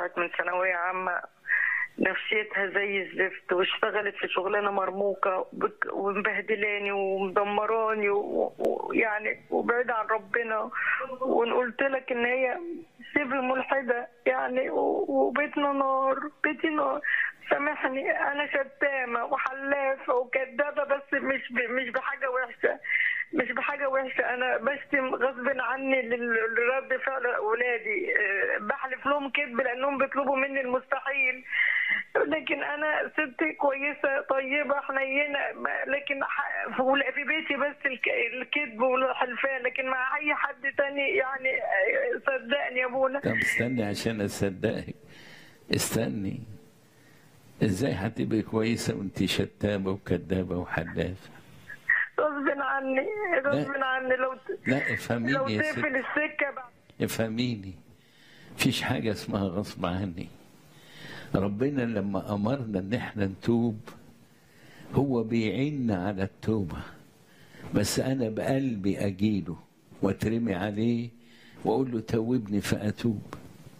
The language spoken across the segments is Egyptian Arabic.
طلعت من ثانويه عامه نفسيتها زي الزفت واشتغلت في شغلانه مرموقه وبك- ومبهدلاني ومدمراني و- ويعني وبعيد عن ربنا وقلت لك ان هي شبه ملحده يعني و- وبيتنا نار بيتي نار سامحني انا شتامه وحلافه وكدابه بس مش ب... مش بحاجه وحشه مش بحاجه وحشه انا بشتم غصب عني لل- لرد فعل اولادي أه، بحلف لهم كذب لانهم بيطلبوا مني المستحيل لكن انا ست كويسه طيبه حنينه ما- لكن ح- في في بيتي بس الك- الكذب والحلفان لكن مع اي حد تاني يعني أه، صدقني يا ابونا طب استني عشان اصدقك استني ازاي هتبقي كويسه وانت شتامه وكدابه وحلافه غصب عني غصب عني لو ت- لا لو افهميني يا ست تقفل السكه بعد افهميني مفيش حاجه اسمها غصب عني ربنا لما امرنا ان احنا نتوب هو بيعيننا على التوبه بس انا بقلبي اجيله واترمي عليه واقول له توبني فاتوب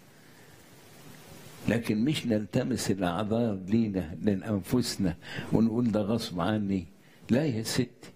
لكن مش نلتمس الاعذار لينا لانفسنا ونقول ده غصب عني لا يا ستي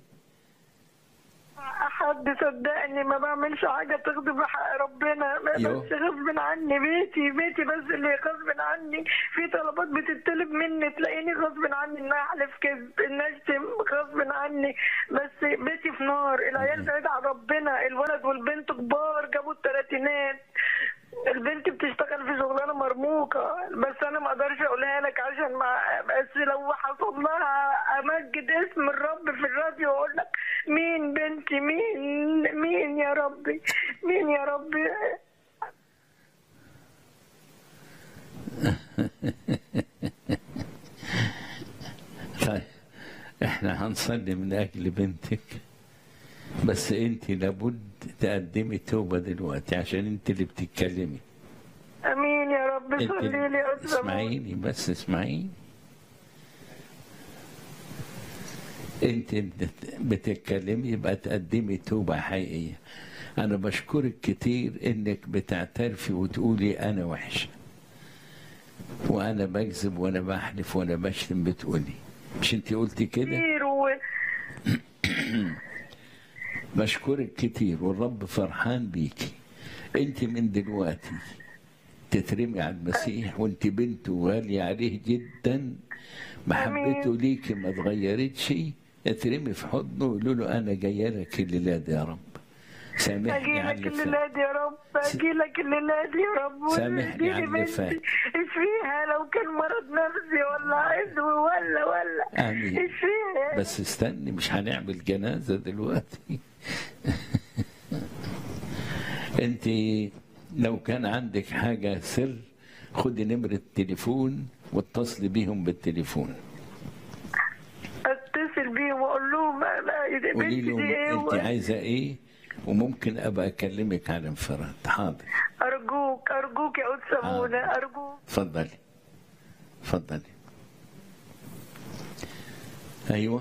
حد صدقني ما بعملش حاجه تغضب حق ربنا ما يو. بس غصب عني بيتي بيتي بس اللي غصب عني في طلبات بتطلب مني تلاقيني غصب عني ان احلف كذب ان اشتم غصب عني بس بيتي في نار العيال بعيد عن ربنا الولد والبنت كبار جابوا الثلاثينات البنت بتشتغل في شغلانه مرموقه بس انا ما اقدرش اقولها لك عشان ما بس لو حصل لها امجد اسم الرب في الراديو واقول لك مين بنتي مين مين يا ربي مين يا ربي طيب احنا هنصلي من اجل بنتك بس انت لابد تقدمي توبه دلوقتي عشان انت اللي بتتكلمي امين يا رب انت صلي لي يا أستاذ أبو. اسمعيني بس اسمعيني انت بت- بتتكلمي يبقى تقدمي توبه حقيقيه انا بشكرك كتير انك بتعترفي وتقولي انا وحشه وانا بكذب وانا بحلف وانا بشتم بتقولي مش انت قلتي كده كتير و... بشكرك كتير والرب فرحان بيكي انت من دلوقتي تترمي على المسيح وانت بنته غالية عليه جدا محبته ليكي ما اتغيرتش اترمي في حضنه وقولوا له انا جايه لك الليله دي يا رب سامحني اجي على لك اللي فات الليله دي يا رب اجي لك الليله دي يا رب سامحني واديني على اللي فات. بنتي اشفيها لو كان مرض نفسي ولا عدوى ولا ولا آمين. اشفيها بس استني مش هنعمل جنازة دلوقتي انت لو كان عندك حاجة سر خدي نمرة التليفون واتصلي بيهم بالتليفون اتصل بيهم واقول لهم لا قولي بنتي لهم دي ايه انت و- عايزة ايه وممكن ابقى اكلمك على انفراد حاضر ارجوك ارجوك يا استاذ آه. منى ارجوك اتفضلي اتفضلي ايوه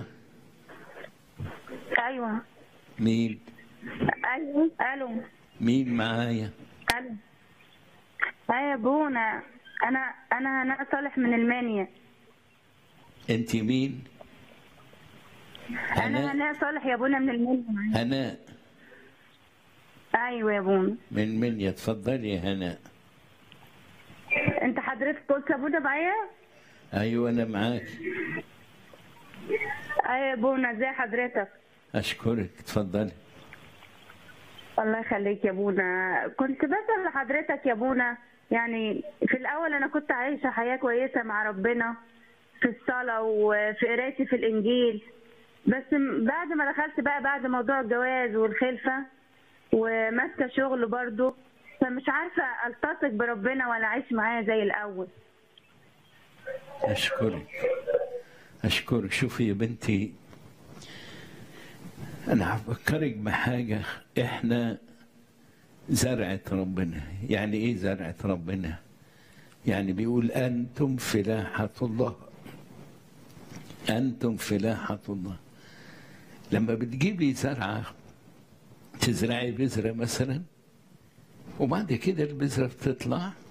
ايوه مين ايوه الو مين معايا الو ايوه بونا انا انا هناء صالح من المانيا انت مين انا هناء هناء صالح يا بونا من المانيا هناء ايوه يا بونا من منيا اتفضلي يا هناء انت حضرتك قلت يا بونا معايا ايوه انا معاك ايوه يا بونا ازي حضرتك اشكرك اتفضلي الله يخليك يا بونا كنت بسأل لحضرتك يا بونا يعني في الأول أنا كنت عايشة حياة كويسة مع ربنا في الصلاة وفي قرايتي في الإنجيل بس م- بعد ما دخلت بقى بعد موضوع الجواز والخلفة وماسكة شغل برضو فمش عارفة ألتصق بربنا ولا أعيش معاه زي الأول اشكرك اشكرك شوفي يا بنتي انا هفكرك بحاجه احنا زرعه ربنا يعني ايه زرعه ربنا يعني بيقول انتم فلاحه الله انتم فلاحه الله لما بتجيبي زرعه تزرعي بذره مثلا وبعد كده البذره بتطلع